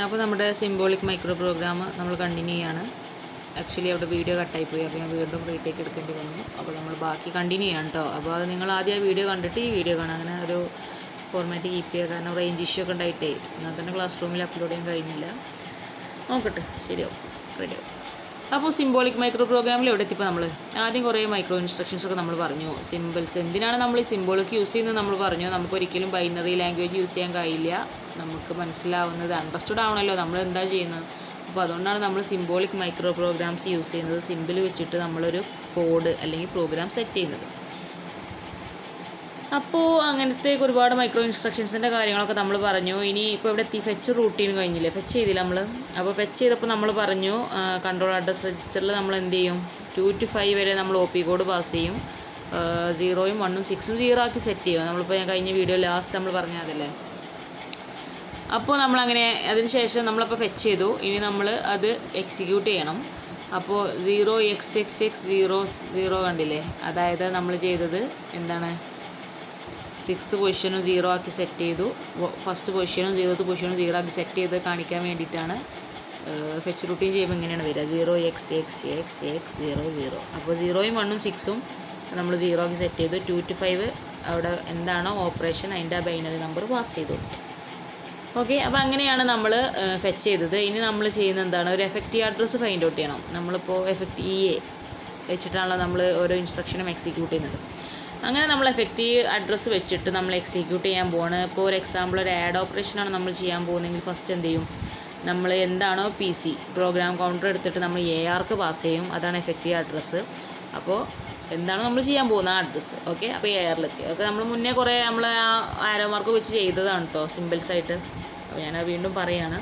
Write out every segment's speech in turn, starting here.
അപ്പോൾ നമ്മുടെ symbolic micro program നമ്മൾ കണ്ടിന്യൂ ചെയ്യാണ് ആക്ച്വലി അവിടെ വീഡിയോ കട്ടായി പോയി അപ്പോൾ ഞാൻ വീണ്ടും റീടേക്ക് എടുക്കേണ്ടി വന്നു അപ്പോൾ നമ്മൾ ബാക്കി കണ്ടിന്യൂ ചെയ്യാം കേട്ടോ അപ്പോൾ അത് നിങ്ങൾ ആദ്യം ആ വീഡിയോ കണ്ടിട്ട് ഈ വീഡിയോ കാണാം അങ്ങനെ ഒരു ഫോർമാറ്റ് കീപ്പ് ചെയ്യുക കാരണം റേഞ്ച് ഇഷ്യൂ ഒക്കെ ഉണ്ടായിട്ടേ എന്നാൽ തന്നെ ക്ലാസ് റൂമിൽ അപ്ലോഡ് ചെയ്യാൻ കഴിഞ്ഞില്ല നോക്കട്ടെ ശരിയാവും റെഡിയാവും അപ്പോൾ സിംബോളിക് മൈക്രോ പ്രോഗ്രാമിൽ എവിടെ എത്തിപ്പോൾ നമ്മൾ ആദ്യം കുറേ മൈക്രോ ഇൻസ്ട്രക്ഷൻസ് ഒക്കെ നമ്മൾ പറഞ്ഞു സിമ്പിൾസ് എന്തിനാണ് നമ്മൾ ഈ സിംബോളിക് യൂസ് ചെയ്യുന്നത് നമ്മൾ പറഞ്ഞു നമുക്ക് ഒരിക്കലും ബൈനറി ലാംഗ്വേജ് യൂസ് ചെയ്യാൻ കഴിയില്ല നമുക്ക് മനസ്സിലാവുന്നത് അണ്ടർസ്റ്റുഡ് ആവണമല്ലോ നമ്മൾ എന്താ ചെയ്യുന്നത് അപ്പോൾ അതുകൊണ്ടാണ് നമ്മൾ സിംബോളിക് മൈക്രോ പ്രോഗ്രാംസ് യൂസ് ചെയ്യുന്നത് സിമ്പിൾ വെച്ചിട്ട് നമ്മളൊരു കോഡ് അല്ലെങ്കിൽ പ്രോഗ്രാം സെറ്റ് ചെയ്യുന്നത് അപ്പോൾ അങ്ങനത്തെ ഒരുപാട് മൈക്രോ ഇൻസ്ട്രക്ഷൻസിൻ്റെ കാര്യങ്ങളൊക്കെ നമ്മൾ പറഞ്ഞു ഇനി ഇപ്പോൾ ഇവിടെ എത്തി ഫെച്ച് റൂട്ടീൻ കഴിഞ്ഞില്ലേ ഫെച്ച് ചെയ്തില്ല നമ്മൾ അപ്പോൾ ഫെച്ച് ചെയ്തപ്പോൾ നമ്മൾ പറഞ്ഞു കൺട്രോൾ അഡ്രസ് രജിസ്റ്ററിൽ നമ്മൾ എന്ത് ചെയ്യും ടു ടു ഫൈവ് വരെ നമ്മൾ ഒ പി കോഡ് പാസ് ചെയ്യും സീറോയും വണ്ണും സിക്സും സീറോ ആക്കി സെറ്റ് ചെയ്യും നമ്മളിപ്പോൾ ഞാൻ കഴിഞ്ഞ വീഡിയോ ലാസ്റ്റ് നമ്മൾ പറഞ്ഞതല്ലേ അപ്പോൾ നമ്മളങ്ങനെ അതിന് ശേഷം നമ്മളപ്പോൾ ഫെച്ച് ചെയ്തു ഇനി നമ്മൾ അത് എക്സിക്യൂട്ട് ചെയ്യണം അപ്പോൾ zero x x x zero zero കണ്ടില്ലേ അതായത് നമ്മൾ ചെയ്തത് എന്താണ് സിക്സ്ത് പൊസിഷനും സീറോ ആക്കി സെറ്റ് ചെയ്തു ഫസ്റ്റ് പൊസിഷനും സീറോത്ത് പൊസിഷനും സീറോ ആക്കി സെറ്റ് ചെയ്ത് കാണിക്കാൻ വേണ്ടിയിട്ടാണ് ഫെച്ച് റൂട്ടീൻ ചെയ്യുമ്പോൾ ഇങ്ങനെയാണ് വരിക zero x x x x zero zero അപ്പോൾ സീറോയും വണ്ണും സിക്സും നമ്മൾ സീറോ ആക്കി സെറ്റ് ചെയ്തു ടു ടു ഫൈവ് അവിടെ എന്താണോ ഓപ്പറേഷൻ അതിൻ്റെ ആ ബൈനറി നമ്പർ പാസ് ചെയ്തു ഓക്കെ അപ്പോൾ അങ്ങനെയാണ് നമ്മൾ ഫെച്ച് ചെയ്തത് ഇനി നമ്മൾ ചെയ്യുന്നത് എന്താണ് ഒരു എഫക്റ്റീവ് അഡ്രസ്സ് ഫൈൻഡ് ഔട്ട് ചെയ്യണം നമ്മളിപ്പോൾ എഫക്റ്റ് ഇ എ വെച്ചിട്ടാണല്ലോ നമ്മൾ ഓരോ ഇൻസ്ട്രക്ഷനും എക്സിക്യൂട്ട് ചെയ്യുന്നത് അങ്ങനെ നമ്മൾ എഫക്റ്റീവ് അഡ്രസ്സ് വെച്ചിട്ട് നമ്മൾ എക്സിക്യൂട്ട് ചെയ്യാൻ പോവാണ് ഇപ്പോൾ ഒരു എക്സാമ്പിൾ ഒരു ആഡ് ഓപ്പറേഷനാണ് നമ്മൾ ചെയ്യാൻ പോകുന്നതെങ്കിൽ ഫസ്റ്റ് എന്ത് ചെയ്യും നമ്മൾ എന്താണോ പി സി പ്രോഗ്രാം കൗണ്ടർ എടുത്തിട്ട് നമ്മൾ എ ആർക്ക് പാസ് ചെയ്യും അതാണ് എഫക്റ്റീവ് അഡ്രസ്സ് അപ്പോൾ എന്താണോ നമ്മൾ ചെയ്യാൻ പോകുന്ന ആ അഡ്രസ്സ് ഓക്കെ അപ്പോൾ എ ആറിലെത്തി ഓക്കെ നമ്മൾ മുന്നേ കുറേ നമ്മൾ ആ ആരോ മാർക്ക് വെച്ച് ചെയ്തതാണ് കേട്ടോ സിമ്പിൾസ് ആയിട്ട് അപ്പോൾ ഞാൻ വീണ്ടും പറയുകയാണ്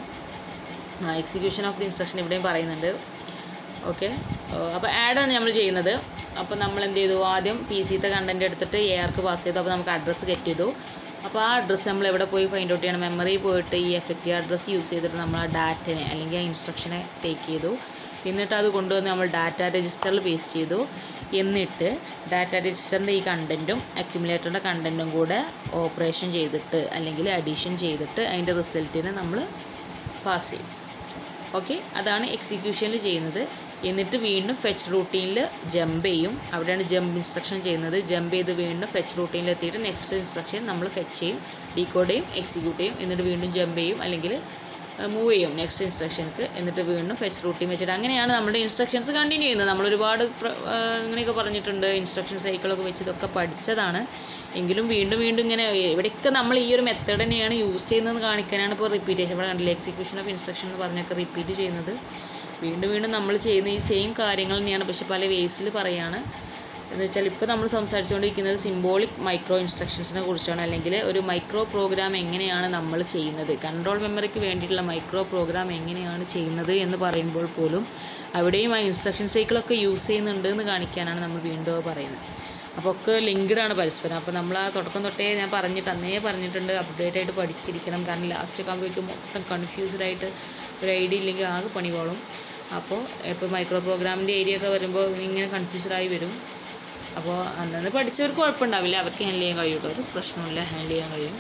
എക്സിക്യൂഷൻ ഓഫ് ദി ഇൻസ്ട്രക്ഷൻ ഇവിടെയും പറയുന്നുണ്ട് ഓക്കെ അപ്പോൾ ആഡാണ് നമ്മൾ ചെയ്യുന്നത് അപ്പോൾ നമ്മൾ എന്ത് ചെയ്തു ആദ്യം പി സിത്തെ കണ്ടൻറ്റ് എടുത്തിട്ട് എ ആർക്ക് പാസ് ചെയ്തു അപ്പോൾ നമുക്ക് അഡ്രസ്സ് ഗെറ്റ് ചെയ്തു അപ്പോൾ ആ അഡ്രസ്സ് നമ്മൾ എവിടെ പോയി ഫൈൻഡ് ഔട്ട് ചെയ്യണം മെമ്മറി പോയിട്ട് ഈ എഫക്റ്റീവ് അഡ്രസ്സ് യൂസ് ചെയ്തിട്ട് നമ്മൾ ആ ഡാറ്റനെ അല്ലെങ്കിൽ ആ ഇൻസ്ട്രക്ഷനെ ടേക്ക് ചെയ്തു എന്നിട്ട് അത് കൊണ്ടുവന്ന് നമ്മൾ ഡാറ്റ രജിസ്റ്ററിൽ പേസ്റ്റ് ചെയ്തു എന്നിട്ട് ഡാറ്റ രജിസ്റ്ററിൻ്റെ ഈ കണ്ടൻറ്റും അക്യുമുലേറ്ററിൻ്റെ കണ്ടൻറ്റും കൂടെ ഓപ്പറേഷൻ ചെയ്തിട്ട് അല്ലെങ്കിൽ അഡീഷൻ ചെയ്തിട്ട് അതിൻ്റെ റിസൾട്ടിനെ നമ്മൾ പാസ് ചെയ്യും ഓക്കെ അതാണ് എക്സിക്യൂഷനിൽ ചെയ്യുന്നത് എന്നിട്ട് വീണ്ടും ഫെച്ച് റൂട്ടീനിൽ ജമ്പ് ചെയ്യും അവിടെയാണ് ജമ്പ് ഇൻസ്ട്രക്ഷൻ ചെയ്യുന്നത് ജമ്പ് ചെയ്ത് വീണ്ടും ഫെച്ച് റൂട്ടീനിൽ എത്തിയിട്ട് നെക്സ്റ്റ് ഇൻസ്ട്രക്ഷൻ നമ്മൾ ഫെച്ച് ചെയ്യും ഡീകോഡ് ചെയ്യും എക്സിക്യൂട്ട് ചെയ്യും എന്നിട്ട് വീണ്ടും ജമ്പ് ചെയ്യും അല്ലെങ്കിൽ മൂവ് ചെയ്യും നെക്സ്റ്റ് ഇൻസ്ട്രക്ഷൻക്ക് എന്നിട്ട് വീണ്ടും ഫെച്ച് റൂട്ടീൻ വെച്ചിട്ട് അങ്ങനെയാണ് നമ്മുടെ ഇൻസ്ട്രക്ഷൻസ് കണ്ടിന്യൂ ചെയ്യുന്നത് നമ്മൾ ഒരുപാട് ഇങ്ങനെയൊക്കെ പറഞ്ഞിട്ടുണ്ട് ഇൻസ്ട്രക്ഷൻ സൈക്കിളൊക്കെ വെച്ച് ഇതൊക്കെ പഠിച്ചതാണ് എങ്കിലും വീണ്ടും വീണ്ടും ഇങ്ങനെ ഇവിടെയൊക്കെ നമ്മൾ ഈ ഒരു മെത്തേഡ് തന്നെയാണ് യൂസ് ചെയ്യുന്നതെന്ന് കാണിക്കാനാണ് ഇപ്പോൾ റിപ്പീറ്റേഷൻ ഇവിടെ കണ്ടില്ല എക്സിക്യൂഷൻ ഓഫ് ഇൻസ്ട്രക്ഷൻ എന്ന് പറഞ്ഞൊക്കെ റിപ്പീറ്റ് ചെയ്യുന്നത് വീണ്ടും വീണ്ടും നമ്മൾ ചെയ്യുന്ന ഈ സെയിം കാര്യങ്ങൾ തന്നെയാണ് പക്ഷെ പല വേസിൽ പറയാണ് എന്ന് വെച്ചാൽ ഇപ്പോൾ നമ്മൾ സംസാരിച്ചുകൊണ്ടിരിക്കുന്നത് സിംബോളിക് മൈക്രോ ഇൻസ്ട്രക്ഷൻസിനെ കുറിച്ചാണ് അല്ലെങ്കിൽ ഒരു മൈക്രോ പ്രോഗ്രാം എങ്ങനെയാണ് നമ്മൾ ചെയ്യുന്നത് കൺട്രോൾ മെമ്മറിക്ക് വേണ്ടിയിട്ടുള്ള മൈക്രോ പ്രോഗ്രാം എങ്ങനെയാണ് ചെയ്യുന്നത് എന്ന് പറയുമ്പോൾ പോലും അവിടെയും ആ ഇൻസ്ട്രക്ഷൻ സൈക്കിളൊക്കെ യൂസ് ചെയ്യുന്നുണ്ട് എന്ന് കാണിക്കാനാണ് നമ്മൾ വീണ്ടും പറയുന്നത് അപ്പോൾ ഒക്കെ ലിങ്ക്ഡ് ആണ് പരസ്പരം അപ്പോൾ നമ്മൾ ആ തുടക്കം തൊട്ടേ ഞാൻ പറഞ്ഞിട്ട് അന്നേ പറഞ്ഞിട്ടുണ്ട് അപ്ഡേറ്റ് ആയിട്ട് പഠിച്ചിരിക്കണം കാരണം ലാസ്റ്റ് ഒക്കെ ആകുമ്പോഴേക്കും മൊത്തം കൺഫ്യൂസ്ഡ് ആയിട്ട് ഒരു ഐഡിയ ഇല്ലെങ്കിൽ ആകെ പണികോളും അപ്പോൾ ഇപ്പോൾ മൈക്രോ പ്രോഗ്രാമിൻ്റെ ഏരിയ ഒക്കെ വരുമ്പോൾ ഇങ്ങനെ കൺഫ്യൂസ്ഡ് ആയി വരും അപ്പോൾ അന്നന്ന് പഠിച്ചവർക്ക് കുഴപ്പമുണ്ടാവില്ല അവർക്ക് ഹാൻഡിൽ ചെയ്യാൻ കഴിയും ഒരു പ്രശ്നമില്ല ഹാൻഡിൽ ചെയ്യാൻ കഴിയും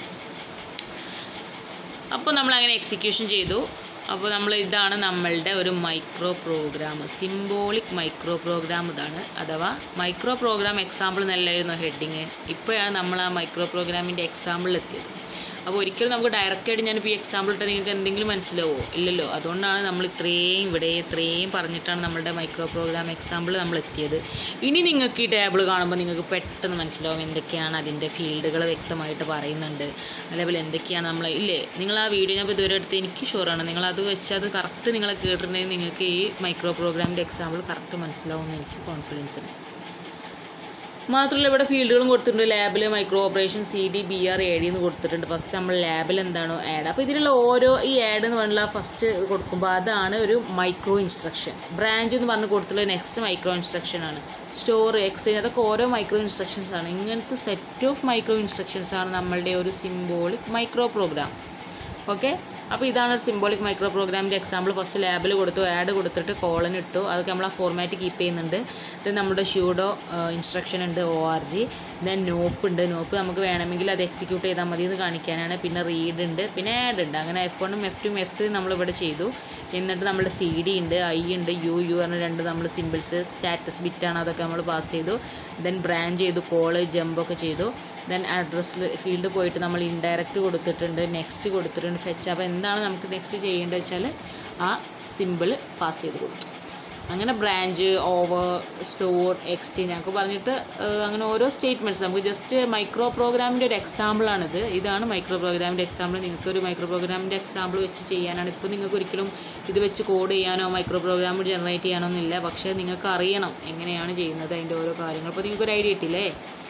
അപ്പോൾ നമ്മൾ അങ്ങനെ എക്സിക്യൂഷൻ ചെയ്തു അപ്പോൾ നമ്മൾ ഇതാണ് നമ്മളുടെ ഒരു micro program symbolic micro program ഇതാണ് അഥവാ മൈക്രോ പ്രോഗ്രാം എക്സാമ്പിൾ നല്ലായിരുന്നു ഹെഡിങ് ഇപ്പോഴാണ് നമ്മൾ ആ മൈക്രോ പ്രോഗ്രാമിൻ്റെ എക്സാമ്പിളിൽ എത്തിയത് അപ്പോൾ ഒരിക്കലും നമുക്ക് ഡയറക്റ്റായിട്ട് ഞാനിപ്പോൾ ഈ എക്സാമ്പിൾ ഇട്ടാൽ നിങ്ങൾക്ക് എന്തെങ്കിലും മനസ്സിലാവോ ഇല്ലല്ലോ അതുകൊണ്ടാണ് നമ്മൾ ഇത്രയും ഇവിടെ ഇത്രയും പറഞ്ഞിട്ടാണ് നമ്മളുടെ മൈക്രോ പ്രോഗ്രാം എക്സാമ്പിൾ നമ്മൾ എത്തിയത് ഇനി നിങ്ങൾക്ക് ഈ ടേബിൾ കാണുമ്പോൾ നിങ്ങൾക്ക് പെട്ടെന്ന് മനസ്സിലാവും എന്തൊക്കെയാണ് അതിൻ്റെ ഫീൽഡുകൾ വ്യക്തമായിട്ട് പറയുന്നുണ്ട് അതേപോലെ എന്തൊക്കെയാണ് നമ്മൾ ഇല്ലേ നിങ്ങൾ ആ വീഡിയോ ഞാൻ ഇപ്പോൾ ഇതുവരെ എടുത്ത് എനിക്ക് ഷുവറാണ് നിങ്ങൾ അത് വെച്ച് അത് കറക്റ്റ് നിങ്ങൾ കേട്ടിട്ടുണ്ടെങ്കിൽ നിങ്ങൾക്ക് ഈ മൈക്രോ പ്രോഗ്രാമിൻ്റെ എക്സാമ്പിൾ കറക്റ്റ് മനസ്സിലാവുമെന്ന് എനിക്ക് കോൺഫിഡൻസ് ഉണ്ട് മാത്രമല്ല ഇവിടെ ഫീൽഡുകളും കൊടുത്തിട്ടുണ്ട് ലാബിൽ micro operation C D B R A D എന്ന് കൊടുത്തിട്ടുണ്ട് ഫസ്റ്റ് നമ്മൾ ലാബിൽ എന്താണോ ആഡ് അപ്പോൾ ഇതിലുള്ള ഓരോ ഈ ആഡ് എന്ന് പറഞ്ഞാൽ ഫസ്റ്റ് കൊടുക്കുമ്പോൾ അതാണ് ഒരു മൈക്രോ ഇൻസ്ട്രക്ഷൻ ബ്രാഞ്ച് എന്ന് പറഞ്ഞ് കൊടുത്തുള്ള നെക്സ്റ്റ് മൈക്രോ ഇൻസ്ട്രക്ഷൻ ആണ് സ്റ്റോർ എക്സ്ചേഞ്ച് അതൊക്കെ ഓരോ മൈക്രോ ഇൻസ്ട്രക്ഷൻസ് ആണ് ഇങ്ങനത്തെ സെറ്റ് ഓഫ് മൈക്രോ ഇൻസ്ട്രക്ഷൻസ് ആണ് നമ്മളുടെ ഒരു സിംബോളിക് മൈക്രോ പ്രോഗ്രാം ഓക്കെ അപ്പോൾ ഇതാണ് ഒരു സിംബോളിക് മൈക്രോ പ്രോഗ്രാമിൻ്റെ എക്സാമ്പിൾ ഫസ്റ്റ് ലാബിൽ കൊടുത്തു ആഡ് കൊടുത്തിട്ട് കോളൻ ഇട്ടു അതൊക്കെ നമ്മൾ ആ ഫോർമാറ്റ് കീപ്പ് ചെയ്യുന്നുണ്ട് ദെൻ നമ്മുടെ ഷ്യൂഡോ ഇൻസ്ട്രക്ഷൻ ഉണ്ട് O R G then NOP ഉണ്ട് നോപ്പ് നമുക്ക് വേണമെങ്കിൽ അത് എക്സിക്യൂട്ട് ചെയ്താൽ മതി എന്ന് കാണിക്കാനാണ് പിന്നെ റീഡ് ഉണ്ട് പിന്നെ ആഡ് ഉണ്ട് അങ്ങനെ എഫ് വണ്ണും എഫ് ടും എഫ് ത്രീ നമ്മളിവിടെ ചെയ്തു എന്നിട്ട് നമ്മുടെ സി ഡി ഉണ്ട് ഐ ഉണ്ട് യു യു പറഞ്ഞ രണ്ട് നമ്മൾ സിമ്പിൾസ് സ്റ്റാറ്റസ് ബിറ്റാണ് അതൊക്കെ നമ്മൾ പാസ് ചെയ്തു ദെൻ ബ്രാഞ്ച് ചെയ്തു കോള് ജമ്പൊക്കെ ചെയ്തു ദെൻ അഡ്രസ്സിൽ ഫീൽഡ് പോയിട്ട് നമ്മൾ ഇൻഡയറക്റ്റ് കൊടുത്തിട്ടുണ്ട് നെക്സ്റ്റ് കൊടുത്തിട്ടുണ്ട് ഫെച്ച് അപ്പോൾ എന്താണ് നമുക്ക് നെക്സ്റ്റ് ചെയ്യേണ്ടത് വെച്ചാൽ ആ സിമ്പിൾ പാസ് ചെയ്ത് കൊടുത്തു അങ്ങനെ ബ്രാഞ്ച് ഓവർ സ്റ്റോർ എക്സ്ചേഞ്ച് ഞങ്ങൾക്ക് പറഞ്ഞിട്ട് ഏഹ്, അങ്ങനെ ഓരോ സ്റ്റേറ്റ്മെൻറ്റ്സ് നമുക്ക് ജസ്റ്റ് മൈക്രോ പ്രോഗ്രാമിൻ്റെ ഒരു എക്സാമ്പിളാണിത് ഇതാണ് മൈക്രോ പ്രോഗ്രാമിൻ്റെ എക്സാമ്പിൾ നിങ്ങൾക്ക് ഒരു മൈക്രോ പ്രോഗ്രാമിൻ്റെ എക്സാമ്പിൾ വെച്ച് ചെയ്യാനാണ് ഇപ്പോൾ നിങ്ങൾക്ക് ഒരിക്കലും ഇത് വെച്ച് കോഡ് ചെയ്യാനോ മൈക്രോ പ്രോഗ്രാം ജനറേറ്റ് ചെയ്യാനോ ഒന്നുമില്ല പക്ഷേ നിങ്ങൾക്ക് അറിയണം എങ്ങനെയാണ് ചെയ്യുന്നത് അതിൻ്റെ ഓരോ കാര്യങ്ങൾ അപ്പോൾ നിങ്ങൾക്ക് ഒരു ഐഡിയ കിട്ടില്ലേ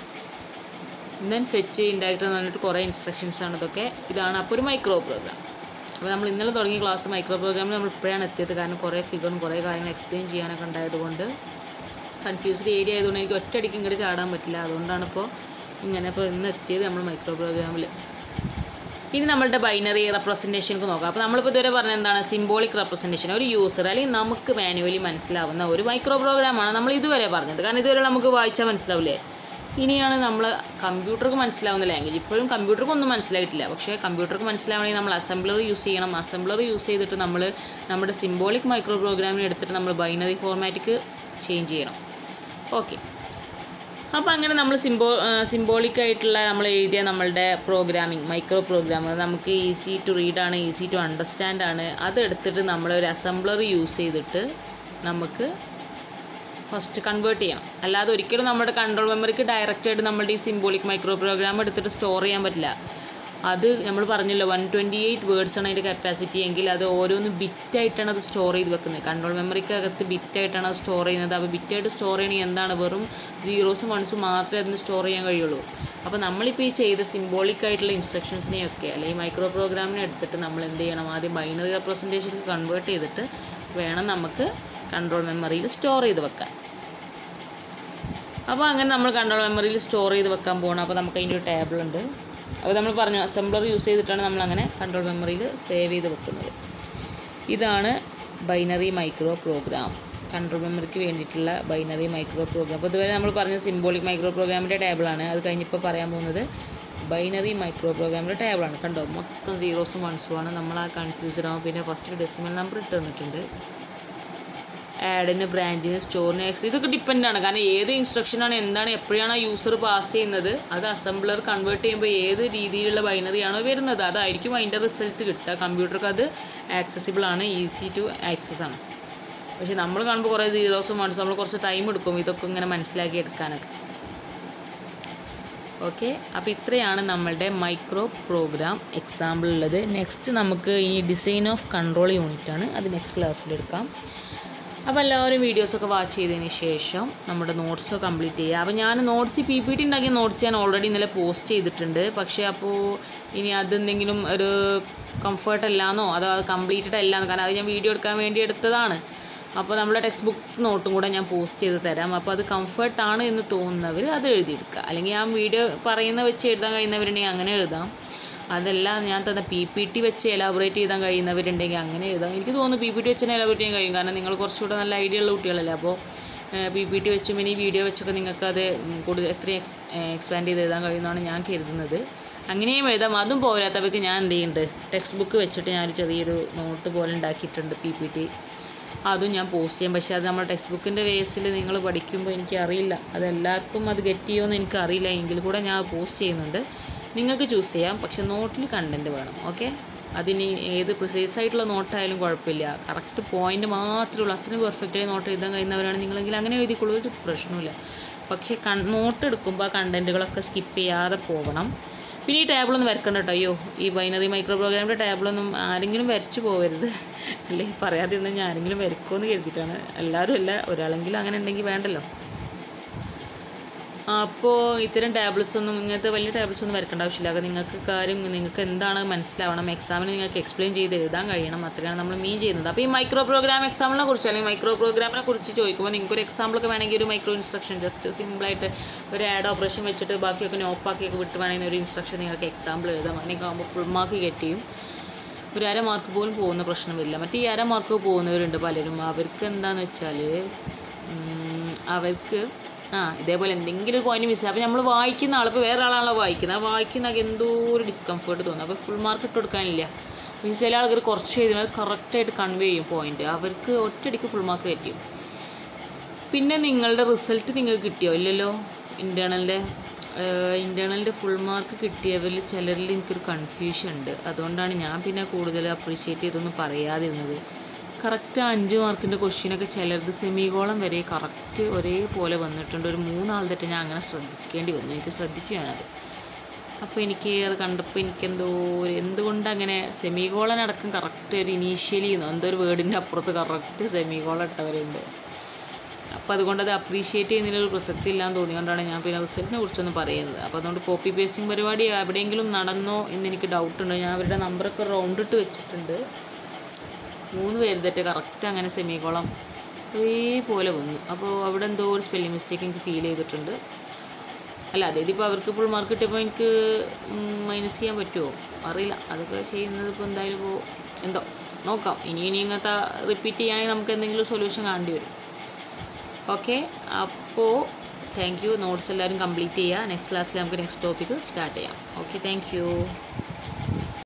ദെൻ ഫെച്ച് ഇൻഡയറക്റ്റ് എന്ന് പറഞ്ഞിട്ട് കുറേ ഇൻസ്ട്രക്ഷൻസ് ആണ് ഇതൊക്കെ ഇതാണ് അപ്പോൾ ഒരു മൈക്രോ പ്രോഗ്രാം അപ്പോൾ നമ്മൾ ഇന്നലെ തുടങ്ങിയ ക്ലാസ് മൈക്രോ പ്രോഗ്രാമിൽ നമ്മൾ ഇപ്പോഴാണ് എത്തിയത് കാരണം കുറേ ഫിഗറും കുറേ കാര്യങ്ങൾ എക്സ്പ്ലെയിൻ ചെയ്യാനൊക്കെ ഉണ്ടായതുകൊണ്ട് കൺഫ്യൂസ്ഡ് ഏരിയ ആയതുകൊണ്ട് എനിക്ക് ഒറ്റയടിക്ക് ഇങ്ങോട്ട് ചാടാൻ പറ്റില്ല അതുകൊണ്ടാണ് ഇപ്പോൾ ഇങ്ങനെ ഇപ്പോൾ ഇന്ന് എത്തിയത് നമ്മൾ മൈക്രോ പ്രോഗ്രാമിൽ ഇനി നമ്മളുടെ ബൈനറി റെപ്രസെൻറ്റേഷൻക്ക് നോക്കാം അപ്പോൾ നമ്മളിപ്പോൾ ഇതുവരെ പറഞ്ഞ എന്താണ് സിംബോളിക് റെപ്രസെൻറ്റേഷൻ ഒരു യൂസർ അല്ലെങ്കിൽ നമുക്ക് മാനുവലി മനസ്സിലാവുന്ന ഒരു മൈക്രോ പ്രോഗ്രാമാണ് നമ്മൾ ഇതുവരെ പറഞ്ഞത് കാരണം ഇതുവരെ നമുക്ക് വായിച്ചാൽ മനസ്സിലാവില്ലേ ഇനിയാണ് നമ്മൾ കമ്പ്യൂട്ടർക്ക് മനസ്സിലാവുന്ന ലാംഗ്വേജ് ഇപ്പോഴും കമ്പ്യൂട്ടർക്ക് ഒന്നും മനസ്സിലായിട്ടില്ല പക്ഷേ കമ്പ്യൂട്ടർക്ക് മനസ്സിലാവണമെങ്കിൽ നമ്മൾ അസംബ്ലർ യൂസ് ചെയ്യണം അസംബ്ലർ യൂസ് ചെയ്തിട്ട് നമ്മൾ നമ്മുടെ സിംബോളിക് മൈക്രോ പ്രോഗ്രാമിനെ എടുത്തിട്ട് നമ്മൾ ബൈനറി ഫോർമാറ്റിക്ക് ചേഞ്ച് ചെയ്യണം ഓക്കെ അപ്പോൾ അങ്ങനെ നമ്മൾ സിംബോ സിംബോളിക് ആയിട്ടുള്ള നമ്മൾ എഴുതിയ നമ്മളുടെ പ്രോഗ്രാമിംഗ് മൈക്രോ പ്രോഗ്രാം നമുക്ക് ഈസി ടു റീഡ് ആണ് ഈസി ടു അണ്ടർസ്റ്റാൻഡ് ആണ് അതെടുത്തിട്ട് നമ്മൾ ഒരു അസംബ്ലർ യൂസ് ചെയ്തിട്ട് നമുക്ക് ഫസ്റ്റ് കൺവേർട്ട് ചെയ്യണം അല്ലാതെ ഒരിക്കലും നമ്മുടെ കൺട്രോൾ മെമ്മറിക്ക് ഡയറക്റ്റ് ആയിട്ട് നമ്മുടെ ഈ സിംബോളിക് മൈക്രോ പ്രോഗ്രാം എടുത്തിട്ട് സ്റ്റോർ ചെയ്യാൻ പറ്റില്ല അത് നമ്മൾ പറഞ്ഞല്ലോ വൺ ട്വൻറ്റി എയ്റ്റ് വേർഡ്സ് ആണ് അതിൻ്റെ കപ്പാസിറ്റി എങ്കിൽ അത് ഓരോന്ന് ബിറ്റായിട്ടാണ് അത് സ്റ്റോർ ചെയ്ത് വെക്കുന്നത് കൺട്രോൾ മെമ്മറിക്കകത്ത് ബിറ്റായിട്ടാണ് അത് സ്റ്റോർ ചെയ്യുന്നത് അപ്പോൾ ബിറ്റായിട്ട് സ്റ്റോർ ചെയ്യണമെങ്കിൽ എന്താണ് വെറും സീറോസും വൺസും മാത്രമേ അതിന് സ്റ്റോർ ചെയ്യാൻ കഴിയുള്ളൂ അപ്പോൾ നമ്മളിപ്പോൾ ഈ ചെയ്ത സിംബോളിക് ആയിട്ടുള്ള ഇൻസ്ട്രക്ഷൻസിനെയൊക്കെ അല്ലെങ്കിൽ മൈക്രോ പ്രോഗ്രാമിനെ എടുത്തിട്ട് നമ്മൾ എന്ത് ചെയ്യണം ആദ്യം ബൈനറി റെപ്രസെൻറ്റേഷനിൽ കൺവേർട്ട് ചെയ്തിട്ട് വേണം നമുക്ക് കൺട്രോൾ മെമ്മറിയിൽ സ്റ്റോർ ചെയ്ത് വെക്കാൻ അപ്പോൾ അങ്ങനെ നമ്മൾ കൺട്രോൾ മെമ്മറിയിൽ സ്റ്റോർ ചെയ്ത് വെക്കാൻ പോകണം അപ്പോൾ നമുക്ക് അതിൻ്റെ ഒരു ടേബിൾ ഉണ്ട് അപ്പോൾ നമ്മൾ പറഞ്ഞു അസംബ്ലർ യൂസ് ചെയ്തിട്ടാണ് നമ്മൾ അങ്ങനെ കൺട്രോൾ മെമ്മറിയിൽ സേവ് ചെയ്ത് വെക്കുന്നത് ഇതാണ് ബൈനറി മൈക്രോ പ്രോഗ്രാം കൺട്രോൾ മെമ്മറിക്ക് വേണ്ടിയിട്ടുള്ള ബൈനറി മൈക്രോ പ്രോഗ്രാം അപ്പോൾ ഇതുവരെ നമ്മൾ പറഞ്ഞ സിംബോളിക് മൈക്രോ പ്രോഗ്രാമിൻ്റെ ടേബിളാണ് അത് കഴിഞ്ഞിപ്പോൾ പറയാൻ പോകുന്നത് ബൈനറി മൈക്രോ പ്രോഗ്രാമിൻ്റെ ടേബിളാണ് കണ്ടോ മൊത്തം സീറോസും വൺസും ആണ് നമ്മൾ ആ കൺഫ്യൂസ്ഡ് ആവും പിന്നെ ഫസ്റ്റ് ഡെസിമൽ നമ്പർ ഇട്ട് തന്നിട്ടുണ്ട് ആഡിന് ബ്രാഞ്ചിന് സ്റ്റോറിന് എക്സ് ഇതൊക്കെ ഡിപ്പെൻഡ് ആണ് കാരണം ഏത് ഇൻസ്ട്രക്ഷനാണ് എന്താണ് എപ്പോഴാണ് ആ യൂസർ പാസ് ചെയ്യുന്നത് അത് അസംബ്ലർ കൺവേർട്ട് ചെയ്യുമ്പോൾ ഏത് രീതിയിലുള്ള ബൈനറി ആണോ വരുന്നത് അതായിരിക്കും അതിൻ്റെ റിസൾട്ട് കിട്ടുക കമ്പ്യൂട്ടർക്ക് അത് ആക്സസിബിൾ ആണ് ഈസി ടു ആക്സസ് ആണ് പക്ഷേ നമ്മൾ കാണുമ്പോൾ കുറേ സീറോസും വൺസും നമ്മൾ കുറച്ച് ടൈം എടുക്കും ഇതൊക്കെ ഇങ്ങനെ മനസ്സിലാക്കി എടുക്കാനൊക്കെ ഓക്കെ അപ്പോൾ ഇത്രയാണ് നമ്മളുടെ മൈക്രോ പ്രോഗ്രാം എക്സാമ്പിൾ ഉള്ളത് നെക്സ്റ്റ് നമുക്ക് ഈ ഡിസൈൻ ഓഫ് കൺട്രോൾ യൂണിറ്റ് ആണ് അത് നെക്സ്റ്റ് ക്ലാസ്സിൽ എടുക്കാം അപ്പോൾ എല്ലാവരും വീഡിയോസൊക്കെ വാച്ച് ചെയ്തതിന് ശേഷം നമ്മുടെ നോട്ട്സ് കംപ്ലീറ്റ് ചെയ്യുക അപ്പോൾ ഞാൻ നോട്ട്സ് പി പി ടി ഉണ്ടാക്കിയ നോട്ട്സ് ഞാൻ ഓൾറെഡി ഇന്നലെ പോസ്റ്റ് ചെയ്തിട്ടുണ്ട് പക്ഷേ അപ്പോൾ ഇനി അതെന്തെങ്കിലും ഒരു കംഫർട്ട് അല്ലാന്നോ അതോ അത് കംപ്ലീറ്റഡ് അല്ലാന്നോ കാരണം അത് ഞാൻ വീഡിയോ എടുക്കാൻ വേണ്ടി എടുത്തതാണ് അപ്പോൾ നമ്മുടെ ടെക്സ്റ്റ് ബുക്ക് നോട്ടും കൂടെ ഞാൻ പോസ്റ്റ് ചെയ്ത് തരാം അപ്പോൾ അത് കംഫർട്ടാണ് എന്ന് തോന്നുന്നവർ അത് എഴുതിയെടുക്കുക അല്ലെങ്കിൽ ഞാൻ വീഡിയോ പറയുന്ന വെച്ച് എഴുതാൻ കഴിയുന്നവരുണ്ടെങ്കിൽ അങ്ങനെ എഴുതാം അതല്ല ഞാൻ തന്ന പി പി ടി വെച്ച് എലാബറേറ്റ് ചെയ്താൻ കഴിയുന്നവരുണ്ടെങ്കിൽ അങ്ങനെ എഴുതാം എനിക്ക് തോന്നുന്നു പി പി ടി വെച്ച് തന്നെ എലാബറേറ്റ് ചെയ്യാൻ കഴിയും കാരണം നിങ്ങൾ കുറച്ചുകൂടെ നല്ല ഐഡിയ ഉള്ള കുട്ടികളല്ലേ അപ്പോൾ പി പി ടി വെച്ചും ഇനി വീഡിയോ വെച്ചൊക്കെ നിങ്ങൾക്ക് അത് കൂടുതൽ എത്രയും എക്സ് എക്സ്പാൻഡ് ചെയ്ത് എഴുതാൻ കഴിയുമെന്നാണ് ഞാൻ കരുതുന്നത് അങ്ങനെയും എഴുതാം അതും പോരാത്തവർക്ക് ഞാൻ എന്ത് ചെയ്യുന്നുണ്ട് ടെക്സ്റ്റ് ബുക്ക് വെച്ചിട്ട് ഞാനൊരു ചെറിയൊരു നോട്ട് പോലെ ഉണ്ടാക്കിയിട്ടുണ്ട് പി പി ടി അതും ഞാൻ പോസ്റ്റ് ചെയ്യും പക്ഷേ അത് നമ്മുടെ ടെക്സ്റ്റ് ബുക്കിൻ്റെ വേസിൽ നിങ്ങൾ പഠിക്കുമ്പോൾ എനിക്കറിയില്ല അത് എല്ലാവർക്കും അത് ഗെറ്റ് ചെയ്യുമെന്ന് എനിക്കറിയില്ല എങ്കിൽ കൂടെ ഞാൻ പോസ്റ്റ് ചെയ്യുന്നുണ്ട് നിങ്ങൾക്ക് ചൂസ് ചെയ്യാം പക്ഷെ നോട്ടിൽ കണ്ടൻറ്റ് വേണം ഓക്കെ അതിന് ഏത് പ്രിസൈസ് ആയിട്ടുള്ള നോട്ടായാലും കുഴപ്പമില്ല കറക്റ്റ് പോയിന്റ് മാത്രമേ ഉള്ളൂ അത്രയും പെർഫെക്റ്റായി നോട്ട് എഴുതാൻ കഴിയുന്നവരാണ് നിങ്ങളെങ്കിൽ അങ്ങനെ എഴുതിക്കൊള്ളൂ ഒരു പ്രശ്നമില്ല പക്ഷേ കൺ നോട്ട് എടുക്കുമ്പോൾ ആ കണ്ടൻറ്റുകളൊക്കെ സ്കിപ്പ് ചെയ്യാതെ പോകണം പിന്നെ ഈ ടേബിളൊന്നും വരക്കണ്ട കേട്ടോ അയ്യോ ഈ ബൈനറി മൈക്രോ പ്രോഗ്രാമിൻ്റെ ടേബിളൊന്നും ആരെങ്കിലും വരച്ചു പോകരുത് അല്ലെങ്കിൽ പറയാതെ ഇരുന്ന് ഞാൻ ആരെങ്കിലും വരക്കുമെന്ന് കരുതിയിട്ടാണ് എല്ലാവരും അല്ല ഒരാളെങ്കിലും അങ്ങനെ ഉണ്ടെങ്കിൽ വേണ്ടല്ലോ അപ്പോൾ ഇത്തരം ടാബ്ലറ്റ്സ് ഒന്നും ഇങ്ങനത്തെ വലിയ ടാബ്ലറ്റ്സ് ഒന്നും വരക്കേണ്ട ആവശ്യമില്ല അത് നിങ്ങൾക്ക് കാര്യം നിങ്ങൾക്ക് എന്താണ് മനസ്സിലാവണം എക്സാമിന് നിങ്ങൾക്ക് എക്സ്പ്ലെയിൻ ചെയ്ത് എഴുതാൻ കഴിയണം അത്രയാണ് നമ്മൾ മീൻ ചെയ്യുന്നത് അപ്പോൾ ഈ മൈക്രോ പ്രോഗ്രാം എക്സാമിനെ കുറിച്ച് അല്ലെങ്കിൽ മൈക്രോ പ്രോഗ്രാമിനെ കുറിച്ച് ചോദിക്കുമ്പോൾ നിങ്ങൾക്ക് ഒരു എക്സാമ്പിളൊക്കെ വേണമെങ്കിൽ ഒരു മൈക്രോ ഇൻസ്ട്രക്ഷൻ ജസ്റ്റ് സിമ്പിളായിട്ട് ഒരു ആഡ് ഓപ്പറേഷൻ വെച്ചിട്ട് ബാക്കിയൊക്കെ നോപ്പാക്കിയൊക്കെ വിട്ട് വേണമെങ്കിൽ ഒരു ഇൻസ്ട്രക്ഷൻ നിങ്ങൾക്ക് എക്സാമ്പിൾ എഴുതാം അങ്ങനെയൊക്കെ ആകുമ്പോൾ ഫുൾ മാർക്ക് ഗെറ്റ് ചെയ്യും ഒരു അര മാർക്ക് പോലും പോകുന്ന പ്രശ്നം വരില്ല മറ്റേ ഈ അര മാർക്ക് പോകുന്നവരുണ്ട് പലരും അവർക്ക് എന്താണെന്ന് വെച്ചാൽ അവർക്ക് ആ ഇതേപോലെ എന്തെങ്കിലും ഒരു പോയിന്റ് മിസ് അപ്പോൾ നമ്മൾ വായിക്കുന്ന ആൾ ഇപ്പോൾ വേറെ ആളാണല്ലോ വായിക്കുന്നത് ആ വായിക്കുന്ന ആൾക്ക് എന്തോ ഒരു ഡിസ്കംഫേർട്ട് തോന്നും അപ്പോൾ ഫുൾ മാർക്ക് ഇട്ട് കൊടുക്കാനില്ല പക്ഷേ ചില ആൾക്കാർ കുറച്ച് എഴുതുന്നത് കറക്റ്റായിട്ട് കൺവേ ചെയ്യും പോയിന്റ് അവർക്ക് ഒറ്റയടിക്ക് ഫുൾ മാർക്ക് കയറ്റും പിന്നെ നിങ്ങളുടെ റിസൾട്ട് നിങ്ങൾക്ക് കിട്ടിയോ ഇല്ലല്ലോ ഇൻറ്റേർണലിൻ്റെ ഇൻറ്റേർണലിൻ്റെ ഫുൾ മാർക്ക് കിട്ടിയവരിൽ ചിലരിൽ എനിക്കൊരു കൺഫ്യൂഷൻ ഉണ്ട് അതുകൊണ്ടാണ് ഞാൻ പിന്നെ കൂടുതൽ അപ്രീഷിയേറ്റ് ചെയ്തൊന്നും പറയാതിരുന്നത് കറക്റ്റ് അഞ്ച് മാർക്കിൻ്റെ ക്വസ്റ്റ്യനൊക്കെ ചിലരത് സെമിഗോളം വരെ കറക്റ്റ് ഒരേപോലെ വന്നിട്ടുണ്ട് ഒരു മൂന്നാൾ തെറ്റ് ഞാൻ അങ്ങനെ ശ്രദ്ധിക്കേണ്ടി വന്നു എനിക്ക് ശ്രദ്ധിച്ചു ഞാനത് അപ്പോൾ എനിക്ക് അത് കണ്ടപ്പോൾ എനിക്കെന്തോ ഒരു എന്തുകൊണ്ട് അങ്ങനെ സെമിഗോളൻ അടക്കം കറക്റ്റ് ഒരു ഇനീഷ്യലി എന്തോ ഒരു വേർഡിൻ്റെ അപ്പുറത്ത് കറക്റ്റ് സെമിഗോളൻ ഇട്ടവരുണ്ട് അപ്പോൾ അതുകൊണ്ട് അത് അപ്രീഷിയേറ്റ് ചെയ്യുന്നതിൽ ഒരു പ്രസക്തി ഇല്ലാന്ന് തോന്നിയോണ്ടാണ് ഞാൻ പിന്നെ റിസൾട്ടിനെ കുറിച്ചൊന്നും പറയുന്നത് അപ്പോൾ അതുകൊണ്ട് കോപ്പി പേസ്റ്റിംഗ് പരിപാടി എവിടെയെങ്കിലും നടന്നോ എന്ന് എനിക്ക് ഡൗട്ടുണ്ട് ഞാൻ അവരുടെ നമ്പറൊക്കെ റൗണ്ട് ഇട്ട് വെച്ചിട്ടുണ്ട് മൂന്ന് പേര് തെറ്റ് കറക്റ്റ് അങ്ങനെ സെമികോളം ഒരേപോലെ വന്നു അപ്പോൾ അവിടെ എന്തോ ഒരു സ്പെല്ലിംഗ് മിസ്റ്റേക്ക് എനിക്ക് ഫീൽ ചെയ്തിട്ടുണ്ട് അല്ല അതായത് ഇപ്പോൾ അവർക്ക് ഫുൾ മാർക്ക് കിട്ടിയപ്പോൾ എനിക്ക് മൈനസ് ചെയ്യാൻ പറ്റുമോ അറിയില്ല അതൊക്കെ ചെയ്യുന്നത് ഇപ്പോൾ എന്തായാലും ഇപ്പോൾ എന്തോ നോക്കാം ഇനി ഇനി ഇങ്ങനത്തെ റിപ്പീറ്റ് ചെയ്യുകയാണെങ്കിൽ നമുക്ക് എന്തെങ്കിലും സൊല്യൂഷൻ കാണേണ്ടി വരും ഓക്കെ അപ്പോൾ താങ്ക് യു നോട്ട്സ് എല്ലാവരും കംപ്ലീറ്റ് ചെയ്യുക നെക്സ്റ്റ് ക്ലാസ്സിൽ നമുക്ക് നെക്സ്റ്റ് ടോപ്പിക്ക് സ്റ്റാർട്ട് ചെയ്യാം ഓക്കെ താങ്ക് യു